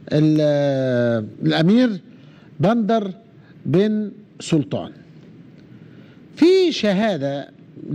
ال- الامير بندر بن سلطان في شهاده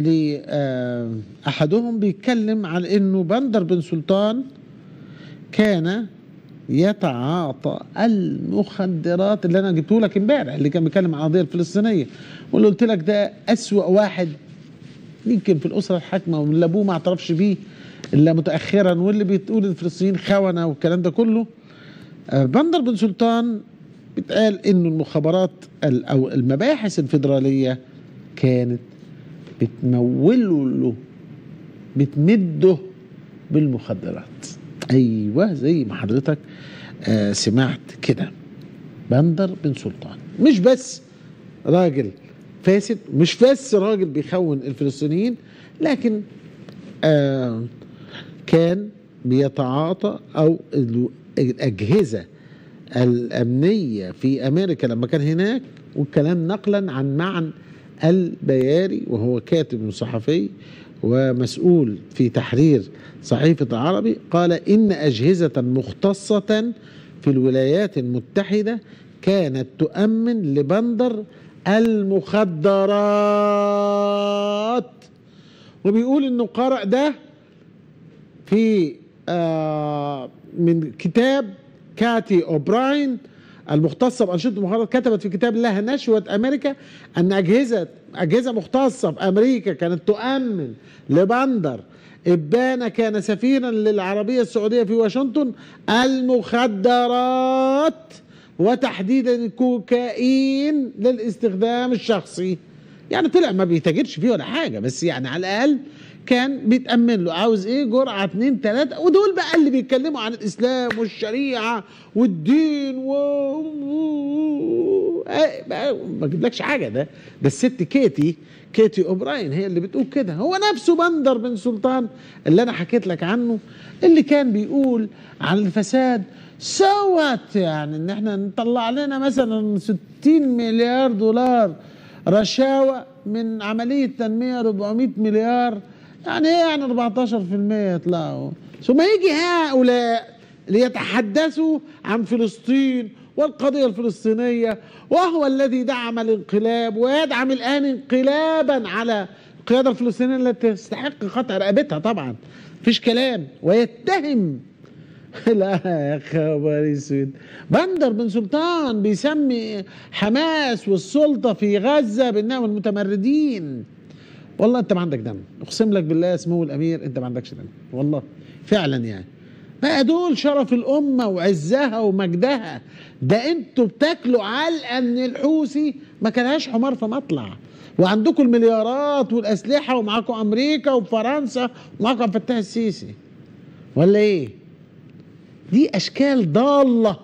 لأحدهم بيتكلم على انه بندر بن سلطان كان يتعاطى المخدرات اللي انا جبته لك امبارح اللي كان بيتكلم عن القضيه الفلسطينيه واللي قلت لك ده اسوأ واحد يمكن في الاسره الحاكمه واللي ابوه ما اعترفش بيه الا متاخرا واللي بتقول الفلسطينيين خونه والكلام ده كله آه، بندر بن سلطان بيتقال انه المخابرات ال- او المباحث الفيدراليه كانت بتموله له بتمده بالمخدرات ايوه زي ما حضرتك آه سمعت كده بندر بن سلطان مش بس راجل فاسد مش بس راجل بيخون الفلسطينيين لكن آه كان بيتعاطى او ال- الاجهزه الامنيه في امريكا لما كان هناك والكلام نقلا عن معن البياري وهو كاتب صحفي ومسؤول في تحرير صحيفه العربي قال ان اجهزه مختصه في الولايات المتحده كانت تؤمن لبندر المخدرات وبيقول انه قرأ ده في آه من كتاب كاتي اوبراين المختصه بانشطه المخابرات كتبت في كتاب لها نشوه امريكا ان اجهزه اجهزه مختصه في امريكا كانت تؤمن لبندر ابان كان سفيرا للعربيه السعوديه في واشنطن المخدرات وتحديدا الكوكايين للاستخدام الشخصي يعني طلع ما بيتاجرش فيه ولا حاجه بس يعني على الاقل كان بيتأمن له عاوز ايه جرعة اتنين تلاتة ودول بقى اللي بيتكلموا عن الإسلام والشريعة والدين و آه، بقى ما اجيبلكش حاجة ده ده الست كيتي كيتي اوبراين هي اللي بتقول كده هو نفسه بندر بن سلطان اللي انا حكيت لك عنه اللي كان بيقول عن الفساد سوت يعني ان احنا نطلع لنا مثلا 60 مليار دولار رشاوى من عملية تنمية 400 مليار يعني ايه يعني 14% يطلعوا ثم يجي هؤلاء ليتحدثوا عن فلسطين والقضية الفلسطينية وهو الذي دعم الانقلاب ويدعم الآن انقلابا على القيادة الفلسطينية التي تستحق قطع رقبتها طبعا مفيش كلام ويتهم لا يا خبر اسود بندر بن سلطان بيسمي حماس والسلطة في غزة بأنهم المتمردين والله انت ما عندك دم اقسم لك بالله سمو الامير انت ما عندكش دم والله فعلا يعني بقى دول شرف الامه وعزها ومجدها ده انتوا بتاكلوا علقه من الحوثي ما كانهاش حمار في مطلع وعندكم المليارات والاسلحه ومعاكم امريكا وفرنسا ومعاكم عبد الفتاح السيسي ولا ايه؟ دي اشكال ضاله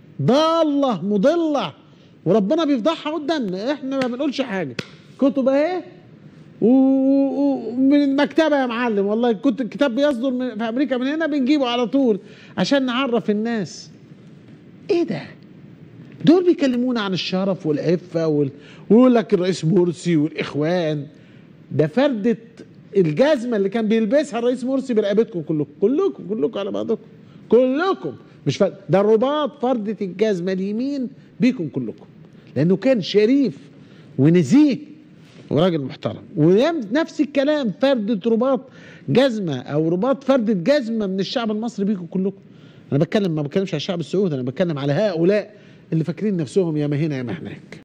ضاله مضله وربنا بيفضحها قدامنا احنا ما بنقولش حاجه كتب اهي و- و- ومن المكتبه يا معلم والله كنت الكتاب بيصدر من في امريكا من هنا بنجيبه على طول عشان نعرف الناس ايه ده دول بيكلمونا عن الشرف والعفه وال... ويقول لك الرئيس مرسي والاخوان ده فردة الجزمة اللي كان بيلبسها الرئيس مرسي برقبتكم كلكم كلكم كلكم على بعضكم كلكم مش فرد ده الرباط فردة الجزمة اليمين بيكم كلكم لأنه كان شريف ونزيه وراجل محترم ونفس الكلام فردة رباط جزمة أو رباط فردة جزمة من الشعب المصري بيكم كلكم أنا بتكلم ما بتكلمش على الشعب السعودي أنا بتكلم على هؤلاء اللي فاكرين نفسهم يا ما هنا يا ما هناك